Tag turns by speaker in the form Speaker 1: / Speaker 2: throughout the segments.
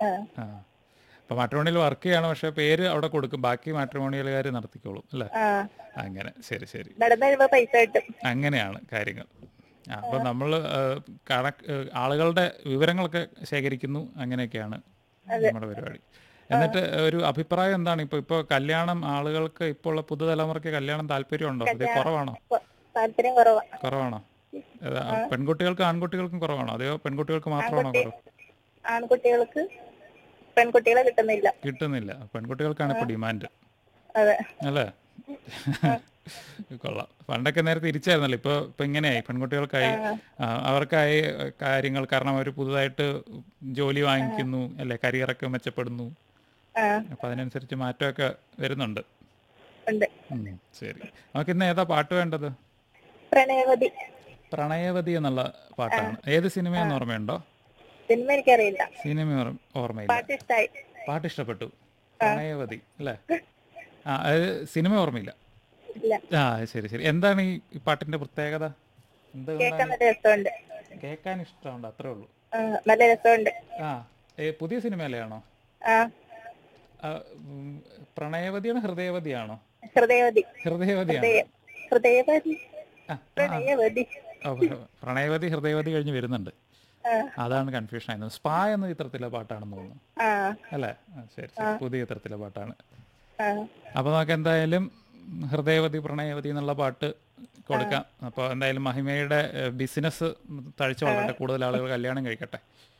Speaker 1: ആ
Speaker 2: ആ അപ്പൊ മാട്രിമോണിയിൽ വർക്ക് ചെയ്യാണ് പക്ഷെ പേര് അവിടെ കൊടുക്കും ബാക്കി മാട്രിമോണിയലുകാർ നടത്തിക്കോളും അല്ലേ
Speaker 1: ആ
Speaker 2: അങ്ങനെ ശരി ശരി
Speaker 1: നടന്നു വരുമ്പോ പൈസ കിട്ടും
Speaker 2: അങ്ങനെയാണ് കാര്യങ്ങൾ ആ, അപ്പൊ നമ്മൾ കണക്ക് ഏ, ആളുകളുടെ വിവരങ്ങളൊക്കെ ശേഖരിക്കുന്നു അങ്ങനെയൊക്കെയാണ് നമ്മുടെ പരിപാടി എന്നിട്ട് ഒരു അഭിപ്രായം എന്താണ് ഇപ്പൊ ഇപ്പൊ കല്യാണം ആളുകൾക്ക് ഇപ്പോൾ ഉള്ള പുതുതലമുറയ്ക്ക് കല്യാണം താല്പര്യമുണ്ടോ അത് കുറവാണോ
Speaker 1: കൊ- താല്പര്യം കുറവാ
Speaker 2: കുറവാണോ ഏതാ, പെൺകുട്ടികൾക്കും ആൺകുട്ടികൾക്കും കുറവാണോ അതെയോ പെൺകുട്ടികൾക്ക് മാത്രമാണോ കുറവ്
Speaker 1: ആൺകുട്ടികൾക്ക് പെൺകുട്ടികളെ കിട്ടുന്നില്ല
Speaker 2: കിട്ടുന്നില്ല പെൺകുട്ടികൾക്കാണ് ഇപ്പൊ ഡിമാൻഡ്
Speaker 1: അതെ
Speaker 2: അല്ലേ കൊള്ളാം പണ്ടൊക്കെ നേരെ തിരിച്ചായിരുന്നല്ലോ ഇപ്പൊ ഇപ്പൊ ഇങ്ങനെയായി പെൺകുട്ടികൾക്കായി ആ, അവർക്കായി കാര്യങ്ങൾ കാരണം അവർ പുതുതായിട്ട് ജോലി വാങ്ങിക്കുന്നു അല്ലെ കരിയറൊക്കെ മെച്ചപ്പെടുന്നു
Speaker 1: ആ
Speaker 2: അപ്പൊ അതിനനുസരിച്ച് മാറ്റമൊക്കെ വരുന്നുണ്ട്
Speaker 1: ഉണ്ട്
Speaker 2: ഉം, ശരി നമുക്ക് ഇന്ന് ഏതാ പാട്ട് വേണ്ടത്
Speaker 1: പ്രണയവതി
Speaker 2: പ്രണയവതി എന്നുള്ള പാട്ടാണ് ഏത് സിനിമയെന്ന് ഓർമ്മയുണ്ടോ
Speaker 1: സിനിമ എനിക്കറിയില്ല
Speaker 2: സിനിമ ഓർമ്മ- ഓർമ്മയില്ല
Speaker 1: പാട്ട് ഇഷ്ടായി
Speaker 2: പാട്ട് ഇഷ്ടപ്പെട്ടു പ്രണയവതി അല്ലേ ആ അത് സിനിമ ഓർമ്മയില്ല
Speaker 1: ഇല്ല
Speaker 2: ആ ശരി ശരി എന്താണ് ഈ ഈ പാട്ടിന്റെ പ്രത്യേകത
Speaker 1: കേൾക്കാൻ
Speaker 2: എന്തുകൊണ്ടാണ്
Speaker 1: നല്ല രസമുണ്ട്
Speaker 2: കേൾക്കാൻ ഇഷ്ടമുണ്ട് അത്രേ ഉള്ളൂ
Speaker 1: ആ, നല്ല രസമുണ്ട്
Speaker 2: ആ ഏ, പുതിയ സിനിമയിലെയാണോ
Speaker 1: ആ
Speaker 2: ആ, ഉം, പ്രണയവതിയാണോ ഹൃദയവതിയാണോ
Speaker 1: ഹൃദയവതി
Speaker 2: ഹൃദയവതിയാണ്
Speaker 1: ഹൃദയ ഹൃദയവതി
Speaker 2: ആ, ആ,
Speaker 1: പ്രണയവതി
Speaker 2: ഓ, പ്രണയവതി ഹൃദയവതി കഴിഞ്ഞ് വരുന്നുണ്ട്
Speaker 1: ആ
Speaker 2: അതാണ് കൺഫ്യൂഷൻ ആയിരുന്നു സ്പാ എന്ന ചിത്രത്തിലെ പാട്ടാണെന്ന് തോന്നുന്നു
Speaker 1: ആ
Speaker 2: അല്ലേ ആ, ശരി ശരി പുതിയ ചിത്രത്തിലെ പാട്ടാണ്
Speaker 1: ആ
Speaker 2: അപ്പൊ നമുക്ക് എന്തായാലും ഹൃദയവതി പ്രണയവതി എന്നുള്ള പാട്ട് കൊടുക്കാം അപ്പോൾ എന്തായാലും മഹിമയുടെ ബിസിനസ് തഴിച്ചു വളരട്ടെ കൂടുതൽ ആളുകൾ കല്യാണം കഴിക്കട്ടെ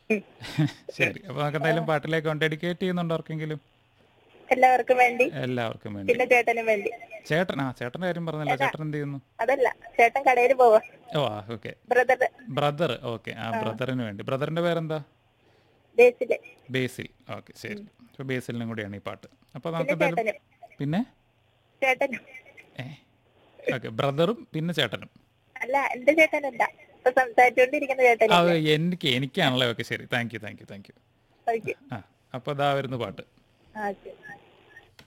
Speaker 2: ശരി അപ്പൊ നമുക്ക് എന്തായാലും പാട്ടിലേക്ക് കൊണ്ട് ഡെഡിക്കേറ്റ് ചെയ്യുന്നുണ്ടോ ആർക്കെങ്കിലും
Speaker 1: എല്ലാവർക്കും വേണ്ടി
Speaker 2: എല്ലാവർക്കും വേണ്ടി
Speaker 1: പിന്നെ ചേട്ടനും വേണ്ടി
Speaker 2: ചേട്ടൻ ആ ചേട്ടന്റെ കാര്യം പറഞ്ഞല്ലോ ചേട്ടൻ എന്ത് ചെയ്യുന്നു
Speaker 1: അതല്ല ചേട്ടൻ കടയിൽ പോവാ
Speaker 2: ഓ ആ ഓക്കെ
Speaker 1: ബ്രദർ
Speaker 2: ബ്രദർ ഓക്കെ ആ ബ്രദറിന് വേണ്ടി ബ്രദറിന്റെ പേരെന്താ
Speaker 1: ബേസില്
Speaker 2: ബേസിൽ ഓക്കെ ശരി അപ്പൊ ബേസിലിനും കൂടിയാണ് ഈ പാട്ട് അപ്പൊ നമുക്ക്
Speaker 1: പിന്നെ
Speaker 2: എന്തായാലും
Speaker 1: ചേട്ടനും
Speaker 2: പിന്നെ
Speaker 1: ചേട്ടനും
Speaker 2: ഏ ഓക്കെ ബ്രദറും പിന്നെ ചേട്ടനും
Speaker 1: അല്ല എന്റെ ചേട്ടനല്ല ഇപ്പൊ സംസാരിച്ചുകൊണ്ടിരിക്കുന്ന ചേട്ടൻ
Speaker 2: അത് എനിക്ക് എനിക്കാണല്ലേ ഓക്കെ ശരി thank you thank you thank you
Speaker 1: okay
Speaker 2: ആ അപ്പോൾ ഇതാ വരുന്നു പാട്ട്
Speaker 1: ഓക്കെ